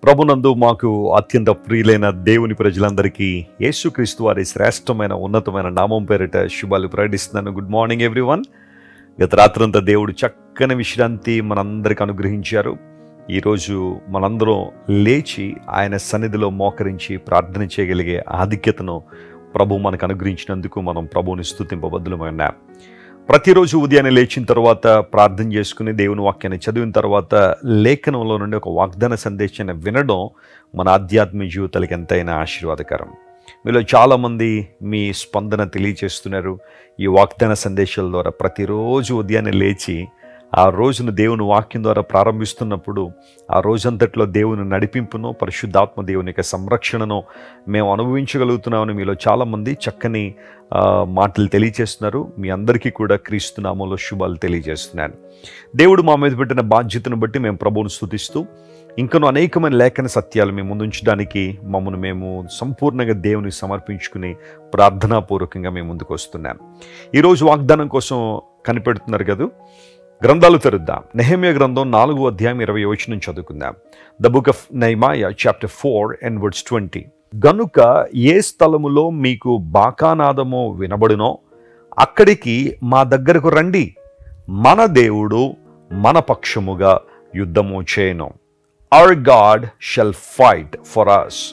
ప్రభునందు మాకు అత్యంత ప్రియులైన దేవుని ప్రజలందరికీ యేసుక్రీస్తు వారి శ్రేష్టమైన ఉన్నతమైన నామం పేరిట శుభాలు ప్రకటిస్తున్నాను గుడ్ మార్నింగ్ ఎవ్రీవన్ గత రాత్రంతా దేవుడు చక్కని విశ్రాంతి మనందరికి అనుగ్రహించారు ఈరోజు మనందరం లేచి ఆయన సన్నిధిలో మోకరించి ప్రార్థన చేయగలిగే ఆధిక్యతను ప్రభు మనకు అనుగ్రహించినందుకు మనం ప్రభువుని స్థుతింపబద్దులమై ఉన్నాం ప్రతిరోజు ఉదయాన్నే లేచిన తర్వాత ప్రార్థన చేసుకుని దేవుని వాక్యాన్ని చదివిన తర్వాత లేఖనంలో నుండి ఒక వాగ్దాన సందేశాన్ని వినడం మన ఆధ్యాత్మిక జీవితాలకు ఎంతైనా ఆశీర్వాదకరం మీలో చాలామంది మీ స్పందన తెలియచేస్తున్నారు ఈ వాగ్దాన సందేశాల ద్వారా ప్రతిరోజు ఉదయాన్నే లేచి ఆ రోజును దేవుని వాక్యం ద్వారా ప్రారంభిస్తున్నప్పుడు ఆ రోజంతట్లో దేవుని నడిపింపును పరిశుద్ధాత్మ దేవుని యొక్క సంరక్షణను మేము అనుభవించగలుగుతున్నామని మీలో చాలామంది చక్కని ఆ, మాటలు తెలియజేస్తున్నారు మీ అందరికీ కూడా క్రీస్తునామంలో శుభాలు తెలియజేస్తున్నాను దేవుడు మా మీద పెట్టిన బాధ్యతను బట్టి మేము ప్రభువును స్థుతిస్తూ ఇంకనూ అనేకమైన లేఖన సత్యాలు మేము ముందుంచడానికి మమ్మల్ని మేము సంపూర్ణంగా దేవునికి సమర్పించుకుని ప్రార్థనాపూర్వకంగా మేము ముందుకు వస్తున్నాం ఈరోజు వాగ్దానం కోసం కనిపెడుతున్నారు కదా గ్రంథాలు తెరుద్దాం నెహమ్య గ్రంథం నాలుగో అధ్యాయం ఇరవై వచనం చదువుకుందాం the book of Nehemiah chapter four and words twenty గనుక ఏ స్థలములో మీకు బాకానాదమో వినబడునో అక్కడికి మా దగ్గరకు రండి మన దేవుడు మన పక్షముగా యుద్ధము చేయను our God shall fight for us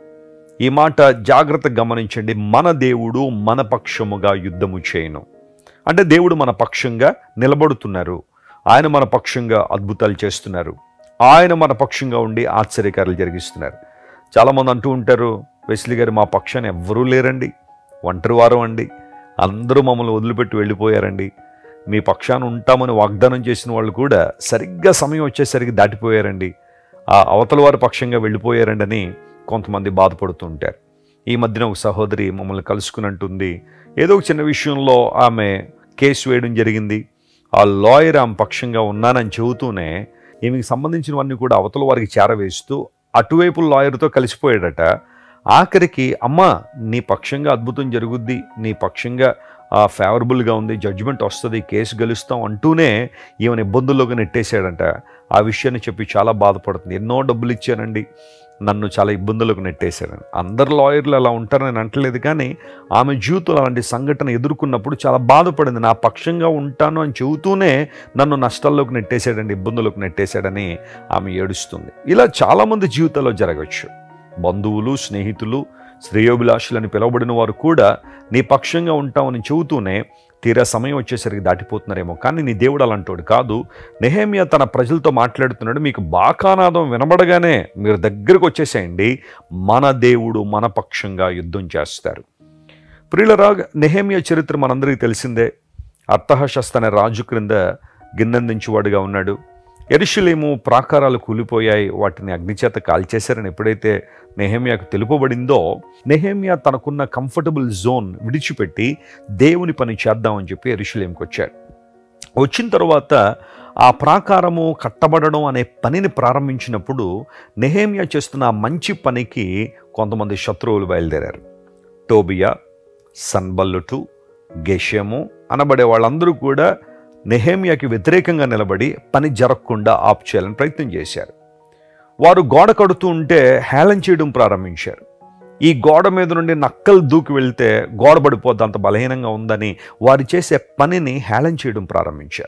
ఈ మాట జాగ్రత్త గమనించండి మన దేవుడు మన పక్షముగా యుద్ధము చేయను అంటే దేవుడు మన పక్షంగా నిలబడుతున్నారు ఆయన మన పక్షంగా అద్భుతాలు చేస్తున్నారు ఆయన మన పక్షంగా ఉండి ఆశ్చర్యకారాలు జరిగిస్తున్నారు చాలామంది అంటూ ఉంటారు వెస్లీ గారు మా పక్షాన్ని ఎవ్వరూ లేరండి ఒంటరి వారం అండి అందరూ మమ్మల్ని వదిలిపెట్టి వెళ్ళిపోయారండి మీ పక్షాన ఉంటామని వాగ్దానం చేసిన వాళ్ళు కూడా సరిగ్గా సమయం వచ్చేసరికి దాటిపోయారండి ఆ అవతల వారి పక్షంగా వెళ్ళిపోయారండి అని కొంతమంది బాధపడుతూ ఉంటారు ఈ మధ్యన ఒక సహోదరి మమ్మల్ని కలుసుకుని అంటుంది ఏదో ఒక చిన్న విషయంలో ఆమె కేసు వేయడం జరిగింది ఆ లాయర్ ఆమె పక్షంగా ఉన్నానని చెబుతూనే ఈమెకి సంబంధించినవన్నీ కూడా అవతల వారికి చేరవేస్తూ అటువైపు లాయర్తో కలిసిపోయాడట ఆఖరికి అమ్మ నీ పక్షంగా అద్భుతం జరుగుద్ది నీ పక్షంగా ఫేవరబుల్గా ఉంది జడ్జిమెంట్ వస్తుంది కేసు గెలుస్తాం అంటూనే ఈమెను ఇబ్బందుల్లోకి నెట్టేశాడంట ఆ విషయాన్ని చెప్పి చాలా బాధపడుతుంది ఎన్నో డబ్బులు ఇచ్చానండి నన్ను చాలా ఇబ్బందులకు నెట్టేశాడని అందరు లాయర్లు అలా ఉంటారని నేను అంటలేదు కానీ ఆమె జీవితంలో అలాంటి సంఘటన ఎదుర్కొన్నప్పుడు చాలా బాధపడింది నా పక్షంగా ఉంటాను అని చెబుతూనే నన్ను నష్టాల్లోకి నెట్టేశాడండి ఇబ్బందులకు నెట్టేశాడని ఆమె ఏడుస్తుంది ఇలా చాలామంది జీవితాల్లో జరగవచ్చు బంధువులు స్నేహితులు శ్రేయోభిలాషులని పిలువబడిన వారు కూడా నీ పక్షంగా ఉంటామని చెబుతూనే తీరా సమయం వచ్చేసరికి దాటిపోతున్నారేమో కానీ నీ దేవుడు అలాంటోడు కాదు నెహేమియా తన ప్రజలతో మాట్లాడుతున్నాడు మీకు బాకానాదం వినబడగానే మీరు దగ్గరకు వచ్చేసేయండి మన దేవుడు మన పక్షంగా యుద్ధం చేస్తారు ప్రియులరా నెహేమియా చరిత్ర మనందరికీ తెలిసిందే అర్థహశస్త అనే రాజు క్రింద గిన్నెందించేవాడుగా ఉన్నాడు ఎరుషులేము ప్రాకారాలు కూలిపోయాయి వాటిని అగ్నిచేత కాల్చేశారని ఎప్పుడైతే నెహేమియాకు తెలుపబడిందో నెహేమియా తనకున్న కంఫర్టబుల్ జోన్ విడిచిపెట్టి దేవుని పని చేద్దామని చెప్పి ఎరుషులేంకి వచ్చాడు వచ్చిన తర్వాత ఆ ప్రాకారము కట్టబడడం అనే పనిని ప్రారంభించినప్పుడు నెహేమియా చేస్తున్న ఆ మంచి పనికి కొంతమంది శత్రువులు బయలుదేరారు టోబియా సన్బల్లుటు గెషము అనబడే వాళ్ళందరూ కూడా నెహేమియాకి వ్యతిరేకంగా నిలబడి పని జరగకుండా ఆప్ చేయాలని ప్రయత్నం చేశారు వారు గోడ కడుతూ ఉంటే హేళన చేయడం ప్రారంభించారు ఈ గోడ మీద నుండి నక్కలు దూకి వెళ్తే గోడ పడిపోద్ది అంత బలహీనంగా ఉందని వారు చేసే పనిని హేళన చేయడం ప్రారంభించారు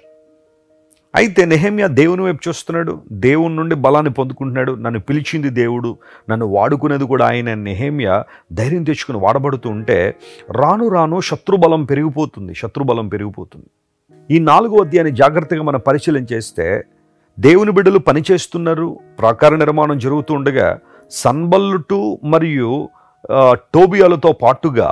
అయితే నెహమ్యా దేవుని వైపు చూస్తున్నాడు దేవుని నుండి బలాన్ని పొందుకుంటున్నాడు నన్ను పిలిచింది దేవుడు నన్ను వాడుకునేది కూడా ఆయన నెహమ్యా ధైర్యం తెచ్చుకుని వాడబడుతూ ఉంటే రాను రాను శత్రుబలం పెరిగిపోతుంది శత్రుబలం పెరిగిపోతుంది ఈ నాలుగో అధ్యాయాన్ని జాగ్రత్తగా మనం పరిశీలన చేస్తే దేవుని బిడ్డలు పనిచేస్తున్నారు ప్రాకార నిర్మాణం జరుగుతూ ఉండగా సన్బల్లుటు మరియు ఆ, టోబియాలతో పాటుగా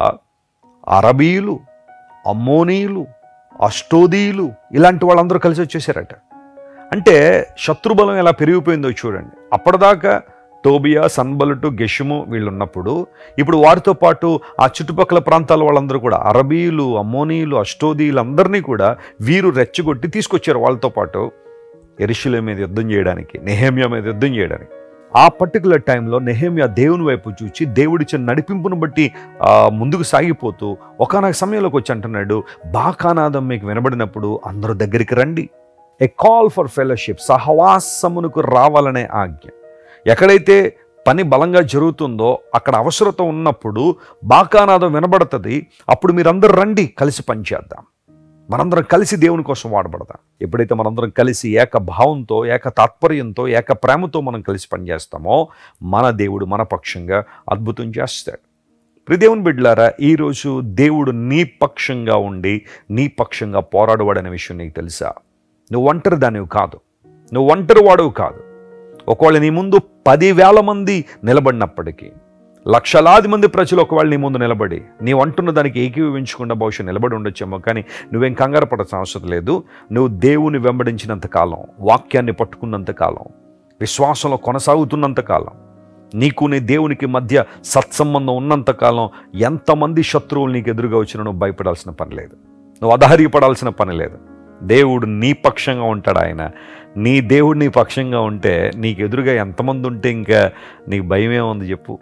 అరబీయులు అమ్మోనీయులు అష్టోదీయులు ఇలాంటి వాళ్ళందరూ కలిసి వచ్చేసారట అంటే శత్రుబలం ఎలా పెరిగిపోయిందో చూడండి అప్పటిదాకా టోబియా సన్బలుటు గెషము వీళ్ళు ఉన్నప్పుడు ఇప్పుడు వారితో పాటు ఆ చుట్టుపక్కల ప్రాంతాల వాళ్ళందరూ కూడా అరబీయులు అమ్మోనీయులు అష్టోదీయులు అందరినీ కూడా వీరు రెచ్చగొట్టి తీసుకొచ్చారు వాళ్ళతో పాటు ఎరిశిల మీద యుద్ధం చేయడానికి నెహేమియా మీద యుద్ధం చేయడానికి ఆ పర్టికులర్ టైంలో నెహేమియా దేవుని వైపు చూచి దేవుడిచ్చిన నడిపింపును బట్టి ఆ, ముందుకు సాగిపోతూ ఒకనొక సమయంలోకి వచ్చి అంటున్నాడు బాకానాదం మీకు వినబడినప్పుడు అందరూ దగ్గరికి రండి ఏ కాల్ ఫర్ ఫెలోషిప్ సహవాసమునకు రావాలనే ఆజ్ఞ ఎక్కడైతే పని బలంగా జరుగుతుందో అక్కడ అవసరత ఉన్నప్పుడు బాకానాదం వినబడుతుంది అప్పుడు మీరందరూ రండి కలిసి పనిచేద్దాం మనందరం కలిసి దేవుని కోసం వాడబడదాం ఎప్పుడైతే మనందరం కలిసి ఏక భావంతో ఏక తాత్పర్యంతో ఏక ప్రేమతో మనం కలిసి పనిచేస్తామో మన దేవుడు మన పక్షంగా అద్భుతం చేస్తాడు ప్రి దేవుని బిడ్డలారా ఈరోజు దేవుడు నీ పక్షంగా ఉండి నీ పక్షంగా పోరాడవాడనే విషయం నీకు తెలుసా నువ్వు ఒంటరి దానివి కాదు నువ్వు ఒంటరి వాడవు కాదు ఒకవేళ నీ ముందు పదివేల మంది నిలబడినప్పటికీ లక్షలాది మంది ప్రజలు ఒకవేళ నీ ముందు నిలబడి నీవు అంటున్న దానికి ఏకీభవించకుండా బహుశా నిలబడి ఉండొచ్చేమో కానీ నువ్వేం కంగారు పడాల్సిన అవసరం లేదు నువ్వు దేవుని వెంబడించినంత కాలం వాక్యాన్ని పట్టుకున్నంత కాలం విశ్వాసంలో కొనసాగుతున్నంత కాలం నీకు నీ దేవునికి మధ్య సత్సంబంధం ఉన్నంత కాలం ఎంతమంది శత్రువులు నీకు ఎదురుగా వచ్చినా నువ్వు భయపడాల్సిన పని లేదు నువ్వు అధైర్యపడాల్సిన పని లేదు దేవుడు నీ పక్షంగా ఉంటాడు ఆయన నీ దేవుడు నీ పక్షంగా ఉంటే నీకు ఎదురుగా ఎంతమంది ఉంటే ఇంకా నీకు భయమే ఉంది చెప్పు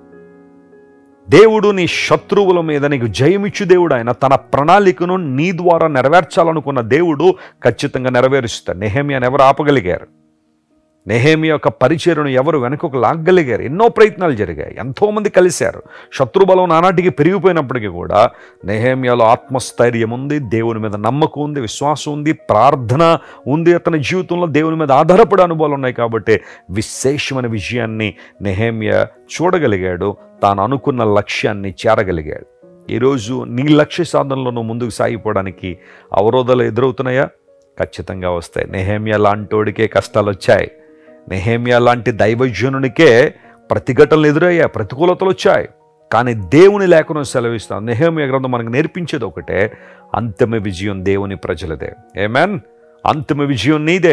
దేవుడు నీ శత్రువుల మీద నీకు జయమిచ్చు దేవుడు ఆయన తన ప్రణాళికను నీ ద్వారా నెరవేర్చాలనుకున్న దేవుడు ఖచ్చితంగా నెరవేరుస్తాడు నెహేమియాని ఎవరు ఆపగలిగారు నెహేమి యొక్క పరిచయను ఎవరు వెనకకు లాగ్గలిగారు ఎన్నో ప్రయత్నాలు జరిగాయి ఎంతోమంది కలిశారు శత్రుబలం నానాటికి పెరిగిపోయినప్పటికీ కూడా నెహేమియాలో ఆత్మస్థైర్యం ఉంది దేవుని మీద నమ్మకం ఉంది విశ్వాసం ఉంది ప్రార్థన ఉంది అతని జీవితంలో దేవుని మీద ఆధారపడే అనుభవాలు ఉన్నాయి కాబట్టి విశేషమైన విజయాన్ని నెహేమియా చూడగలిగాడు తాను అనుకున్న లక్ష్యాన్ని చేరగలిగాడు ఈరోజు నీ లక్ష్య సాధనలో నువ్వు ముందుకు సాగిపోవడానికి అవరోధాలు ఎదురవుతున్నాయా ఖచ్చితంగా వస్తాయి నెహేమియా లాంటోడికే కష్టాలు వచ్చాయి నెహేమియా లాంటి దైవజనునికే ప్రతిఘటనలు ఎదురయ్యాయి ప్రతికూలతలు వచ్చాయి కానీ దేవుని లేఖనం సెలవిస్తాం నెహేమియా గ్రంథం మనకు నేర్పించేది ఒకటే అంతిమ విజయం దేవుని ప్రజలదే ఏమేన్ అంతిమ విజయం నీదే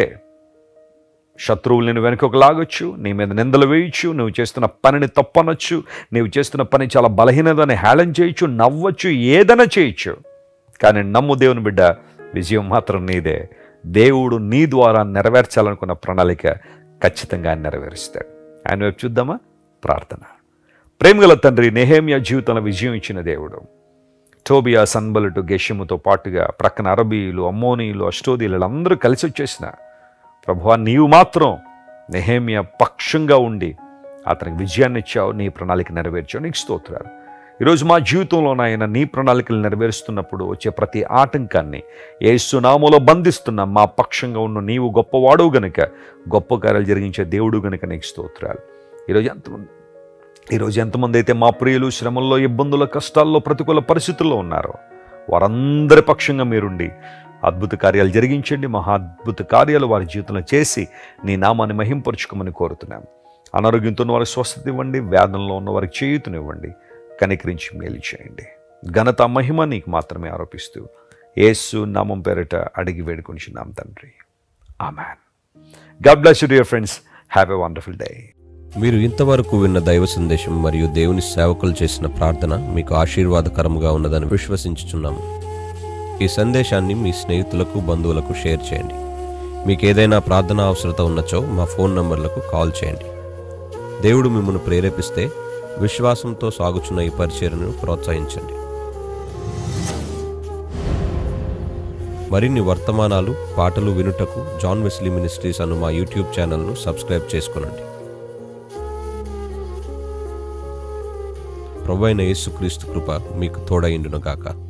శత్రువులు నేను వెనుకకు లాగొచ్చు నీ మీద నిందలు వేయచ్చు నువ్వు చేస్తున్న పనిని తప్పనొచ్చు నువ్వు చేస్తున్న పని చాలా బలహీనదని హేళన చేయొచ్చు నవ్వచ్చు ఏదైనా చేయొచ్చు కానీ నమ్ము దేవుని బిడ్డ విజయం మాత్రం నీదే దేవుడు నీ ద్వారా నెరవేర్చాలనుకున్న ప్రణాళిక ఖచ్చితంగా ఆయన నెరవేరుస్తాడు ఆయన వైపు చూద్దామా ప్రార్థన ప్రేమగల తండ్రి నెహేమియా జీవితంలో విజయం ఇచ్చిన దేవుడు టోబియా సన్బలుటు గెషముతో పాటుగా ప్రక్కన అరబీలు అమ్మోనీలు అష్టోదీలు అందరూ కలిసి వచ్చేసిన ప్రభువా నీవు మాత్రం నెహేమియా పక్షంగా ఉండి అతనికి విజయాన్ని ఇచ్చావు నీ ప్రణాళిక నెరవేర్చావు నీకు స్తోత్రాలు ఈరోజు మా జీవితంలో నాయన నీ ప్రణాళికలు నెరవేరుస్తున్నప్పుడు వచ్చే ప్రతి ఆటంకాన్ని ఏసునామలో బంధిస్తున్న మా పక్షంగా ఉన్న నీవు గొప్పవాడు గనుక గొప్ప కార్యాలు జరిగించే దేవుడు గనుక నీకు స్తోత్రాలు ఈరోజు ఎంతమంది ఈరోజు ఎంతమంది అయితే మా ప్రియులు శ్రమల్లో ఇబ్బందుల కష్టాల్లో ప్రతికూల పరిస్థితుల్లో ఉన్నారో వారందరి పక్షంగా మీరుండి అద్భుత కార్యాలు జరిగించండి మహా అద్భుత కార్యాలు వారి జీవితంలో చేసి నీ నామాన్ని మహింపరుచుకోమని కోరుతున్నాం అనారోగ్యంతో ఉన్న వారికి స్వస్థత ఇవ్వండి వేదనలో ఉన్న వారికి చేయుతనివ్వండి కనికరించి మేలు చేయండి ఘనత మహిమ నీకు మాత్రమే ఆరోపిస్తూ యేసు నామం పేరిట అడిగి వేడుకొనిచున్నాం తండ్రి amen God bless you dear friends have a wonderful day మీరు ఇంతవరకు విన్న దైవ సందేశం మరియు దేవుని సేవకులు చేసిన ప్రార్థన మీకు ఆశీర్వాదకరముగా ఉన్నదని విశ్వసించుచున్నాము ఈ సందేశాన్ని మీ స్నేహితులకు బంధువులకు షేర్ చేయండి మీకు ఏదైనా ప్రార్థన అవసరత ఉన్నచో మా ఫోన్ నంబర్లకు కాల్ చేయండి దేవుడు మిమ్మల్ని ప్రేరేపిస్తే విశ్వాసంతో సాగుచున్న ఈ పరిచర్ను ప్రోత్సహించండి మరిన్ని వర్తమానాలు పాటలు వినుటకు జాన్ వెస్లీ మినిస్ట్రీస్ అను మా యూట్యూబ్ ఛానల్ను సబ్స్క్రైబ్ చేసుకునండి ప్రభు అయిన యేసుక్రీస్తు కృప మీకు తోడైండును గాక